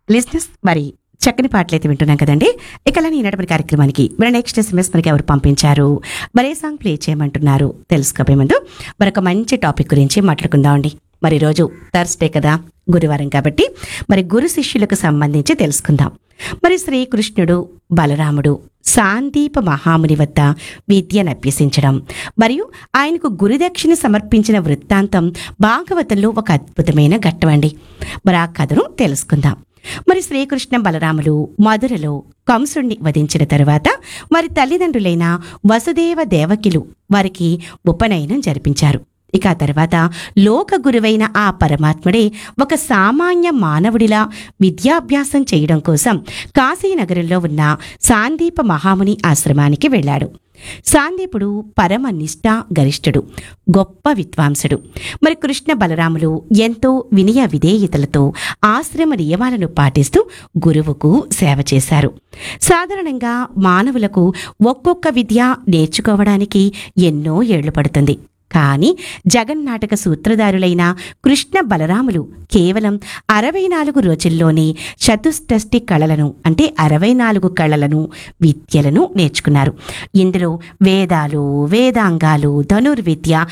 లిస్నెస్ మరి చక్కని పాటలు అయితే వింటున్నాం కదండి ఇక అలానే ఈనాటి కార్యక్రమానికి మరి నెక్స్ట్ ఎస్ఎంఎస్ మనకి ఎవరు పంపించారు మరి ఏ సాంగ్ ప్లే చేయమంటున్నారు తెలుసుకోబోయే ముందు మరొక మంచి టాపిక్ గురించి మాట్లాడుకుందామండి మరి రోజు థర్స్డే కదా గురువారం కాబట్టి మరి గురు శిష్యులకు సంబంధించి తెలుసుకుందాం మరి శ్రీకృష్ణుడు బలరాముడు సాందీప మహాముని వద్ద విద్యను అభ్యసించడం మరియు ఆయనకు గురుదక్షిణ సమర్పించిన వృత్తాంతం భాగవతంలో ఒక అద్భుతమైన ఘట్టమండి మరి ఆ కథను తెలుసుకుందాం మరి శ్రీకృష్ణ బలరాములు మధురలో కంసుణ్ణి వధించిన తరువాత వారి తల్లిదండ్రులైన వసుదేవ దేవకిలు వారికి ఉపనయనం జరిపించారు ఇక ఆ తర్వాత లోక గురువైన ఆ పరమాత్ముడే ఒక సామాన్య మానవుడిలా విద్యాభ్యాసం చేయడం కోసం కాశీనగరంలో ఉన్న సాందీప మహాముని ఆశ్రమానికి వెళ్ళాడు సాందీపుడు పరమ నిష్ఠ గరిష్ఠుడు గొప్ప విద్వాంసుడు మరి కృష్ణ బలరాములు ఎంతో వినయ విధేయతలతో ఆశ్రమ నియమాలను పాటిస్తూ గురువుకు సేవ చేశారు సాధారణంగా మానవులకు ఒక్కొక్క విద్య నేర్చుకోవడానికి ఎన్నో ఏళ్లు పడుతుంది కానీ జగన్నాటక సూత్రధారులైన కృష్ణ బలరాములు కేవలం అరవై నాలుగు రోజుల్లోనే చతుష్టష్టి కళలను అంటే అరవై నాలుగు కళలను విద్యలను నేర్చుకున్నారు ఇందులో వేదాలు వేదాంగాలు ధనుర్విద్య